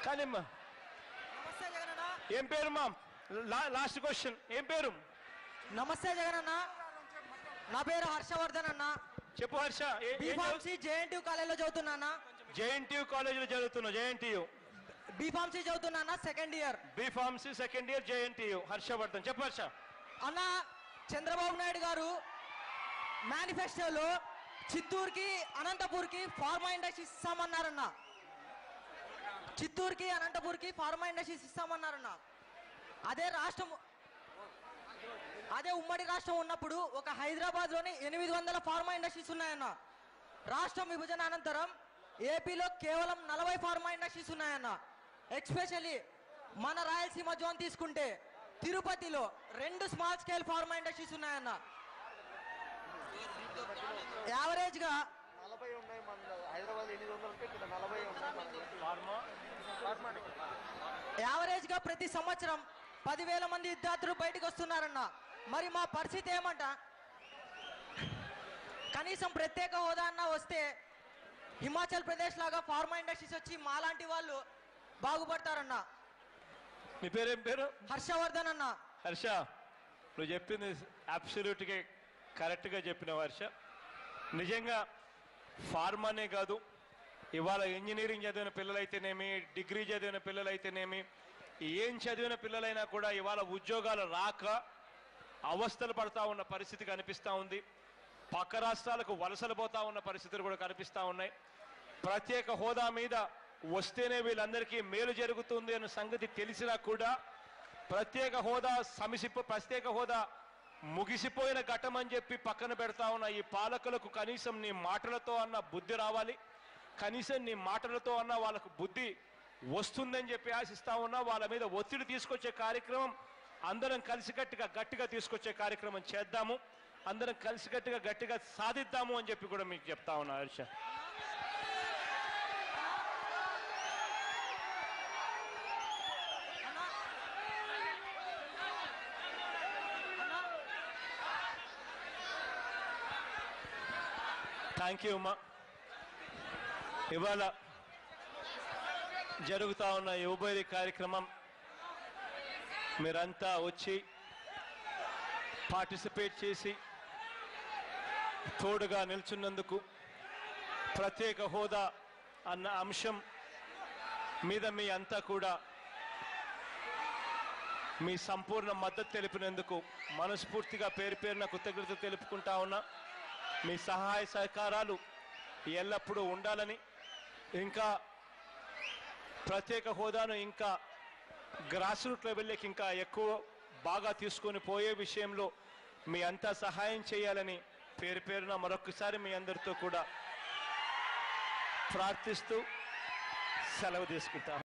కానిమ్మా నమస్తే జగనన్న ఏం పేరు మా లా- లాస్ట్ క్వశ్చన్ ఏం పేరు నమస్తే జగనన్న నా పేరు హర్షవర్ధన్ అన్న చెప్పు హర్ష బీఫార్మసీ జేఎన్టీ కాలేజీలో చదువుతున్నా జేఎన్టీయూ కాలేజీలో చదువుతున్నావు జేఎన్టీయూ బీఫార్మసీ చదువుతున్నా second year B pharmacy second year JNTU Harshavardhan చెప్పు హర్ష అన్న చంద్రబాబు నాయుడు గారు మేనిఫెస్టోలో చిత్తూరుకి అనంతపూర్కి ఫార్మా ఇండస్ట్రీస్ ఇస్తామన్నారన్న చిత్తూరుకి అనంతపూర్కి ఫార్మా ఇండస్ట్రీస్ ఇస్తామన్నారన్న అదే రాష్ట్రం అదే ఉమ్మడి రాష్ట్రం ఉన్నప్పుడు ఒక హైదరాబాద్లోని ఎనిమిది వందల ఫార్మా ఇండస్ట్రీస్ ఉన్నాయన్న రాష్ట్రం విభజన అనంతరం ఏపీలో కేవలం నలభై ఫార్మా ఇండస్ట్రీస్ ఉన్నాయన్న ఎక్స్పెషల్లీ మన రాయలసీమ జోన్ తీసుకుంటే తిరుపతిలో రెండు స్మాల్ స్కేల్ ఫార్మా ఇండస్ట్రీస్ ఉన్నాయన్న యావరేజ్గా నలభై ఉన్నాయి మన హైదరాబాద్ ఎనిమిది వందలు ఉంటే ఇక్కడ నలభై ఉన్నాయి మన యావరేజ్గా ప్రతి సంవత్సరం పదివేల మంది విద్యార్థులు బయటకు వస్తున్నారన్న మరి మా పరిస్థితి ఏమంట కనీసం ప్రత్యేక హోదా అన్న వస్తే హిమాచల్ ప్రదేశ్ లాగా ఫార్మా ఇండస్ట్రీస్ వచ్చి మాలాంటి వాళ్ళు బాగుపడతారన్న మీ పేరేం పేరు హర్షవర్ధన్ అన్న హర్ష నువ్వు చెప్పింది అబ్సల్యూట్గా కరెక్ట్గా చెప్పినావు హర్ష నిజంగా ఫార్మానే కాదు ఇవాళ ఇంజనీరింగ్ చదివిన పిల్లలైతేనేమి డిగ్రీ చదివిన పిల్లలైతేనేమి ఏం చదివిన పిల్లలైనా కూడా ఇవాళ ఉద్యోగాలు రాక అవస్థలు పడతా ఉన్న పరిస్థితి కనిపిస్తూ ఉంది పక్క రాష్ట్రాలకు వలసలు పోతా ఉన్న పరిస్థితులు కూడా కనిపిస్తూ ఉన్నాయి ప్రత్యేక హోదా మీద వస్తేనే వీళ్ళందరికీ మేలు జరుగుతుంది అన్న సంగతి తెలిసినా కూడా ప్రత్యేక హోదా సమిసిపో ప్రత్యేక హోదా ముగిసిపోయిన ఘట్టం అని చెప్పి పక్కన పెడతా ఉన్న ఈ పాలకులకు కనీసం నీ మాటలతో అన్న బుద్ధి రావాలి కనీసం నీ మాటలతో అన్న వాళ్ళకు బుద్ధి వస్తుందని చెప్పి ఆశిస్తా ఉన్నా వాళ్ళ మీద ఒత్తిడి తీసుకొచ్చే కార్యక్రమం అందరం కలిసికట్టుగా గట్టిగా తీసుకొచ్చే కార్యక్రమం చేద్దాము అందరం కలిసికట్టుగా గట్టిగా సాధిద్దాము అని చెప్పి కూడా మీకు చెప్తా ఉన్నా హర్ష థ్యాంక్ యూ అమ్మా ఇవాళ జరుగుతా ఉన్న ఈ ఉభయ కార్యక్రమం మీరంతా వచ్చి పార్టిసిపేట్ చేసి తోడుగా నిల్చున్నందుకు ప్రత్యేక హోదా అన్న అంశం మీద మీ అంతా కూడా మీ సంపూర్ణ మద్దతు తెలిపినందుకు మనస్ఫూర్తిగా పేరు పేరున కృతజ్ఞత తెలుపుకుంటా ఉన్నా మీ సహాయ సహకారాలు ఎల్లప్పుడూ ఉండాలని ఇంకా ప్రత్యేక హోదాను ఇంకా గ్రాస్ రూట్ లెవెల్లోకి ఇంకా ఎక్కువ బాగా తీసుకొని పోయే విషయంలో మీ అంతా సహాయం చేయాలని పేరు పేరున మరొకసారి మీ అందరితో కూడా ప్రార్థిస్తూ సెలవు తీసుకుంటాం